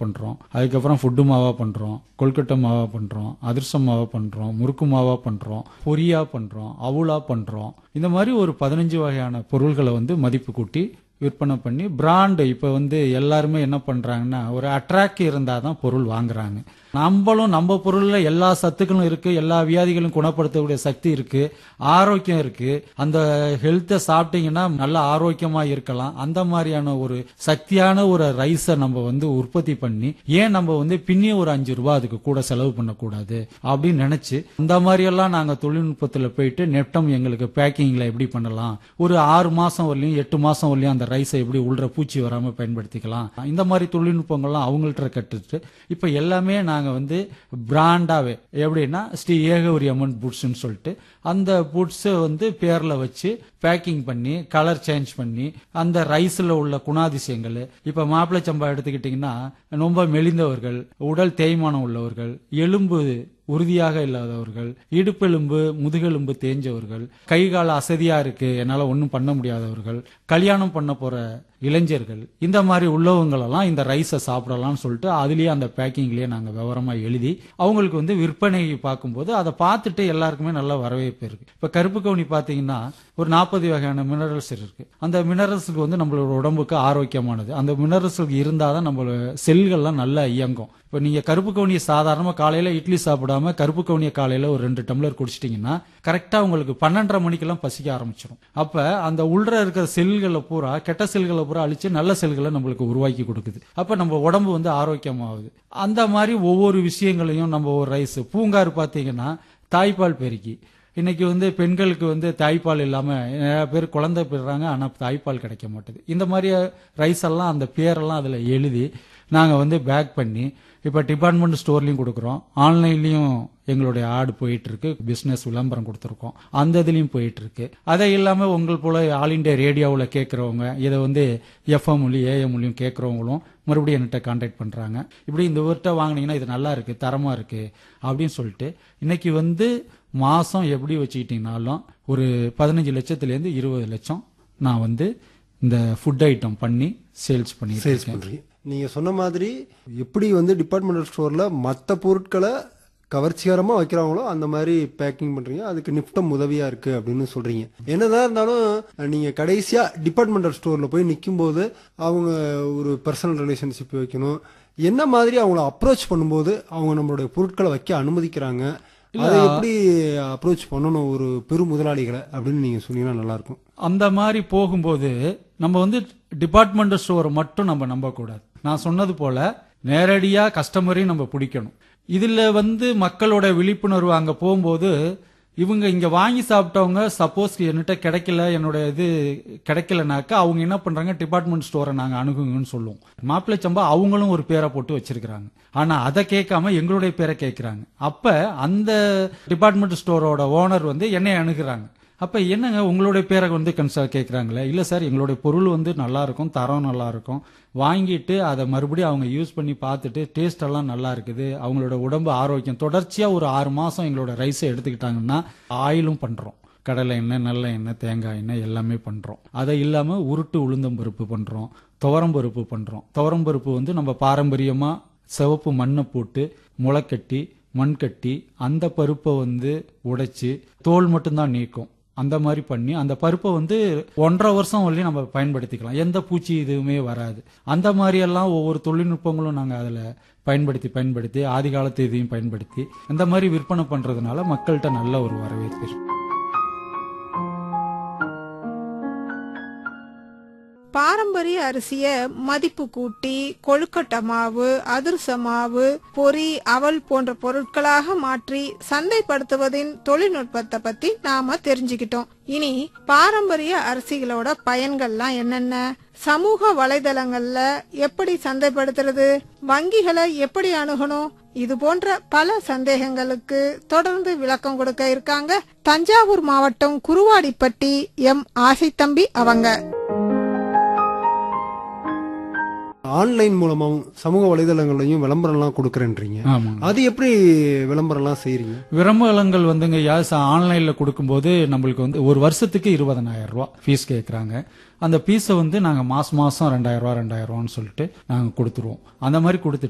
பண்றோம் அதுக்கப்புறம் ஃபுட்டு மாவா பண்றோம் கொல்கட்டை மாவா பண்றோம் அதிர்சம் மாவா பண்றோம் முறுக்கு மாவா பண்றோம் பொரியா பண்றோம் அவுளா பண்றோம் இந்த மாதிரி ஒரு பதினஞ்சு வகையான பொருள்களை வந்து மதிப்பு கூட்டி விற்பனை பண்ணி பிராண்டு இப்போ வந்து எல்லாருமே என்ன பண்றாங்கன்னா ஒரு அட்ராக்ட் இருந்தால் தான் பொருள் வாங்குறாங்க நம்மளும் நம்ம பொருள்ல எல்லா சத்துக்களும் இருக்கு எல்லா வியாதிகளும் குணப்படுத்தக்கூடிய சக்தி இருக்கு ஆரோக்கியம் இருக்கு அந்த ஹெல்த்தை சாப்பிட்டீங்கன்னா நல்ல ஆரோக்கியமா இருக்கலாம் அந்த மாதிரியான ஒரு சக்தியான ஒரு ரைஸை நம்ம வந்து உற்பத்தி பண்ணி ஏன் நம்ம வந்து பின்னி ஒரு அஞ்சு ரூபாய் அதுக்கு கூட செலவு பண்ணக்கூடாது அப்படின்னு நினைச்சு இந்த மாதிரி எல்லாம் நாங்க தொழில்நுட்பத்துல போயிட்டு நெப்டம் எங்களுக்கு பேக்கிங்ல எப்படி பண்ணலாம் ஒரு ஆறு மாசம் வரலையும் எட்டு மாசம் வரலையும் அந்த ரைஸை எப்படி உள்ள பூச்சி வராம பயன்படுத்திக்கலாம் இந்த மாதிரி தொழில்நுட்பங்கள்லாம் அவங்கள்ட்ட கற்றுட்டு இப்ப எல்லாமே நாங்க வந்து பிராண்டாவே எப்படின்னா ஸ்ரீ ஏகவரி அம்மன் புட்ஸ்ன்னு சொல்லிட்டு அந்த புட்ஸை வந்து பேர்ல வச்சு பேக்கிங் பண்ணி கலர் சேஞ்ச் பண்ணி அந்த ரைஸ்ல உள்ள குணாதிசயங்கள் இப்ப மாப்பிள்ளை சம்பா எடுத்துக்கிட்டீங்கன்னா ரொம்ப மெலிந்தவர்கள் உடல் தேய்மானம் உள்ளவர்கள் எலும்பு உறுதியாக இல்லாதவர்கள் இடுப்பெலும்பு முதுகெலும்பு தேஞ்சவர்கள் கை கால அசதியா இருக்கு என்னால ஒன்றும் பண்ண முடியாதவர்கள் கல்யாணம் பண்ண போற இளைஞர்கள் இந்த மாதிரி உள்ளவங்கள் எல்லாம் இந்த ரைஸை சாப்பிடலாம்னு சொல்லிட்டு அதுலயே அந்த பேக்கிங்லயே நாங்க விவரமா எழுதி அவங்களுக்கு வந்து விற்பனை பார்க்கும்போது அதை பார்த்துட்டு எல்லாருக்குமே நல்ல வரவேற்பு இருக்கு இப்ப கருப்பு கவுனி பாத்தீங்கன்னா ஒரு நாற்பது வகையான மினரல்ஸ் இருக்கு அந்த மினரல்ஸுக்கு வந்து நம்மளோட உடம்புக்கு ஆரோக்கியமானது அந்த மினரல்ஸுக்கு இருந்தாதான் நம்மளோட செல்கள்லாம் நல்லா இயங்கும் இப்போ நீங்க கருப்பு கவுனியை சாதாரணமா காலையில இட்லி சாப்பிடாம கருப்பு கவுனியை காலையில ஒரு ரெண்டு டம்ளர் குடிச்சிட்டீங்கன்னா கரெக்டா உங்களுக்கு பன்னெண்டரை மணிக்கெல்லாம் பசிக்க ஆரம்பிச்சிடும் அப்ப அந்த உள்ள இருக்கிற செல்களை பூரா கெட்ட செல்களை பூரா அழிச்சு நல்ல செல்களை நம்மளுக்கு உருவாக்கி கொடுக்குது அப்ப நம்ம உடம்பு வந்து ஆரோக்கியமாகுது அந்த மாதிரி ஒவ்வொரு விஷயங்களையும் நம்ம ஒரு ரைஸ் பூங்காறு பாத்தீங்கன்னா தாய்ப்பால் பெருக்கி இன்னைக்கு வந்து பெண்களுக்கு வந்து தாய்ப்பால் இல்லாம நிறைய பேர் குழந்தை பெறுறாங்க ஆனா தாய்ப்பால் கிடைக்க மாட்டேது இந்த மாதிரி ரைஸ் எல்லாம் அந்த பேரெல்லாம் அதுல எழுதி நாங்க வந்து பேக் பண்ணி இப்ப டிபார்ட்மெண்ட் ஸ்டோர்லயும் கொடுக்குறோம் ஆன்லைன்லயும் எங்களுடைய ஆடு போயிட்டு இருக்கு பிசினஸ் விளம்பரம் கொடுத்துருக்கோம் அந்த இதுலயும் போயிட்டு இருக்கு அதை இல்லாம உங்கள் போல ஆல் இண்டியா ரேடியோவில் கேட்கறவங்க இதை வந்து எஃப்எம்லையும் ஏஎம்லையும் கேட்கறவங்களும் மறுபடியும் என்கிட்ட கான்டாக்ட் பண்றாங்க இப்படி இந்த ஊர்கிட்ட வாங்கினீங்கன்னா இது நல்லா இருக்கு தரமா இருக்கு அப்படின்னு சொல்லிட்டு இன்னைக்கு வந்து மாசம் எப்படி வச்சுக்கிட்டீங்கனாலும் ஒரு பதினஞ்சு லட்சத்துல இருந்து இருபது லட்சம் நான் வந்து இந்த ஃபுட் ஐட்டம் பண்ணி சேல்ஸ் பண்ணிட்டு சேல்ஸ் இருக்கேன் பண்றீங்க நீங்க சொன்ன மாதிரி எப்படி வந்து டிபார்ட்மெண்டல் ஸ்டோர்ல மற்ற பொருட்களை கவர்ச்சிகரமா வைக்கிறாங்களோ அந்த மாதிரி பேக்கிங் பண்றீங்க அதுக்கு நிப்டம் உதவியா இருக்கு அப்படின்னு சொல்றீங்க என்னதான் இருந்தாலும் நீங்க கடைசியா டிபார்ட்மெண்டல் ஸ்டோர்ல போய் நிற்கும் போது அவங்க ஒரு பர்சனல் ரிலேஷன்ஷிப் வைக்கணும் என்ன மாதிரி அவங்கள அப்ரோச் பண்ணும்போது அவங்க நம்மளுடைய பொருட்களை வைக்க அனுமதிக்கிறாங்க அதை எப்படி அப்ரோச் பண்ணணும் ஒரு பெரு முதலாளிகளை அப்படின்னு நீங்க சொன்னீங்கன்னா நல்லா இருக்கும் அந்த மாதிரி போகும்போது நம்ம வந்து டிபார்ட்மெண்ட் ஸ்டோரை மட்டும் நம்ம நம்பக்கூடாது நான் சொன்னது போல நேரடியா கஸ்டமரையும் நம்ம பிடிக்கணும் இதுல வந்து மக்களோட விழிப்புணர்வு அங்க போகும்போது இவங்க இங்க வாங்கி சாப்பிட்டவங்க சப்போஸ் என்கிட்ட கிடைக்கல என்னோட இது கிடைக்கலனாக்கா அவங்க என்ன பண்றாங்க டிபார்ட்மெண்ட் ஸ்டோரை நாங்க அணுகுங்கன்னு சொல்லுவோம் மாப்பிள்ளை சம்பா அவங்களும் ஒரு பேரை போட்டு வச்சிருக்கிறாங்க ஆனா அதை கேட்காம எங்களுடைய பேரை கேட்கறாங்க அப்ப அந்த டிபார்ட்மெண்ட் ஸ்டோரோட ஓனர் வந்து என்னை அணுகுறாங்க அப்ப என்னங்க உங்களுடைய பேரை வந்து கன்சா கேட்கறாங்களே இல்ல சார் எங்களுடைய பொருள் வந்து நல்லா இருக்கும் தரம் நல்லா இருக்கும் வாங்கிட்டு அதை மறுபடியும் அவங்க யூஸ் பண்ணி பார்த்துட்டு டேஸ்ட் எல்லாம் நல்லா இருக்குது அவங்களோட உடம்பு ஆரோக்கியம் தொடர்ச்சியா ஒரு ஆறு மாசம் எங்களோட ரைஸை எடுத்துக்கிட்டாங்கன்னா ஆயிலும் பண்றோம் கடலை எண்ணெய் நல்ல எண்ணெய் தேங்காய் எண்ணெய் எல்லாமே பண்றோம் அதை இல்லாம உருட்டு உளுந்தம் பருப்பு பண்றோம் துவரம் பருப்பு பண்றோம் துவரம் பருப்பு வந்து நம்ம பாரம்பரியமா சிவப்பு மண்ணை போட்டு முளைக்கட்டி மண் கட்டி அந்த பருப்பை வந்து உடைச்சு தோல் மட்டும்தான் நீக்கும் அந்த மாதிரி பண்ணி அந்த பருப்பை வந்து ஒன்றரை வருஷம் வரையும் நம்ம பயன்படுத்திக்கலாம் எந்த பூச்சி இதுவுமே வராது அந்த மாதிரி எல்லாம் ஒவ்வொரு தொழில்நுட்பங்களும் நாங்க அதுல பயன்படுத்தி பயன்படுத்தி ஆதி காலத்து இதையும் பயன்படுத்தி இந்த மாதிரி விற்பனை பண்றதுனால மக்கள்கிட்ட நல்ல ஒரு வரவேற்பு இருக்கு பாரம்பரிய அரிசிய மதிப்பு கூட்டி கொழுக்கட்டை மாவு அதிர்ச மாவு பொரி அவல் போன்ற பொருட்களாக மாற்றி சந்தைப்படுத்துவதின் தொழில்நுட்பத்தை பத்தி நாம தெரிஞ்சுக்கிட்டோம் இனி பாரம்பரிய அரிசிகளோட பயன்கள்லாம் என்னென்ன சமூக வலைதளங்கள்ல எப்படி சந்தைப்படுத்துறது வங்கிகளை எப்படி அணுகணும் இது போன்ற பல சந்தேகங்களுக்கு தொடர்ந்து விளக்கம் கொடுக்க இருக்காங்க தஞ்சாவூர் மாவட்டம் குருவாடிப்பட்டி எம் ஆசைத்தம்பி அவங்க ஆன்லைன் மூலமாவும் சமூக வலைதளங்கள்லையும் விளம்பரம்லாம் கொடுக்குறேன்றீங்க ஆமாங்க அது எப்படி விளம்பரம்லாம் செய்றீங்க விளம்பரங்கள் வந்துங்க யாஸ் ஆன்லைன்ல கொடுக்கும்போது நம்மளுக்கு வந்து ஒரு வருஷத்துக்கு இருபதனாயிரம் ரூபாய் ஃபீஸ் கேட்கறாங்க அந்த ஃபீஸை வந்து நாங்க மாசம் மாசம் ரெண்டாயிரம் ரூபாய் ரெண்டாயிரம் ரூபான்னு சொல்லிட்டு நாங்க கொடுத்துருவோம் அந்த மாதிரி கொடுத்துட்டு